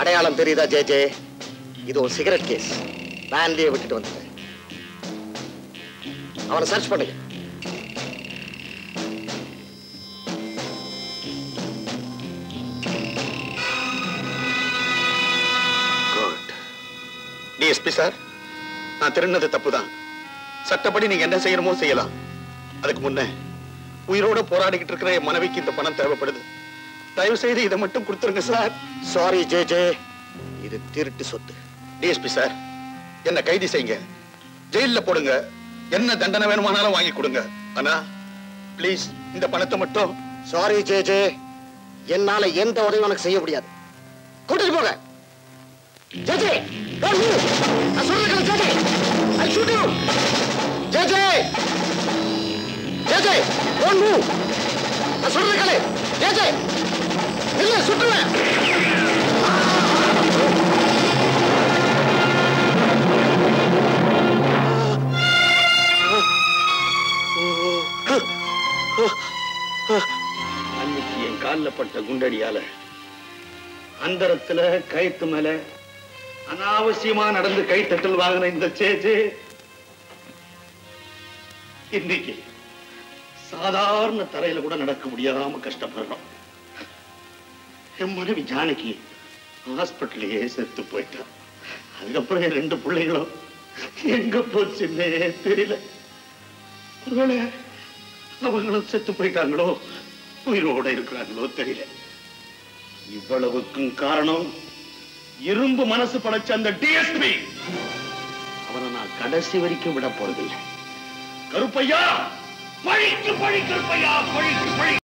அடையாளம் தெரியுதா J J இது ஒரு சிகரெட் கேஸ் வேன்லயே விட்டுட்டு வந்துட்டேன் அவனை சர்ச் பண்ணுங்க குட் டிஎஸ்பி சார் நான் திருநது தப்புதான் சட்டப்படி நீங்க என்ன செய்யணுமோ செய்யலாம் அதுக்கு முன்ன உயிரோட போராடிக்கிட்டு இருக்கிற என் மனைவிக்கு இந்த பணம் தேவைப்படுது தயவு செய்து இதை மட்டும் கொடுத்துருங்க சார் சாரி ஜே ஜே இது திருட்டு சொத்து டிஎஸ்பி சார் என்ன கைது செய்யுங்க ஜெயில்ல போடுங்க என்ன தண்டனை வேணுமானாலும் வாங்கி கொடுங்க ஆனா ப்ளீஸ் இந்த பணத்தை மட்டும் சாரி ஜே ஜே என்னால எந்த உதவியும் உனக்கு செய்ய முடியாது கூட்டிட்டு போங்க ஜே ஜே don't move. நான் சொல்றேன் J J I'll shoot you. J J J J don't move. நான் சொல்றேன் கேளு ஜே ஜே இல்ல சுட்டுவேன் அன்னைக்கு என் கால்ல பட்ட குண்டடியால அந்தரத்துல கயித்து மேல அனாவசியமா நடந்து கைத்தட்டல் வாங்கின இந்த சேச்சு இன்னைக்கு சாதாரண தரையில கூட நடக்க முடியாம கஷ்டப்படுறோம் என் மனைவி ஜானகி ஹாஸ்பிட்டலையே செத்து போயிட்டா அதுக்கப்புறம் என் ரெண்டு பிள்ளைகளும் எங்க போச்சுன்னே தெரியல ஒருவேளை அவங்களும் செத்து போயிட்டாங்களோ உயிரோட இருக்கிறாங்களோ தெரியல இவ்வளவுக்கும் காரணம் இரும்பு மனசு படைச்ச அந்த டிஎஸ்பி அவனை நான் கடைசி வரைக்கும் விட போறதில்லை கருப்பையா பழிக்கு பழி கருப்பையா பழிக்கு பழி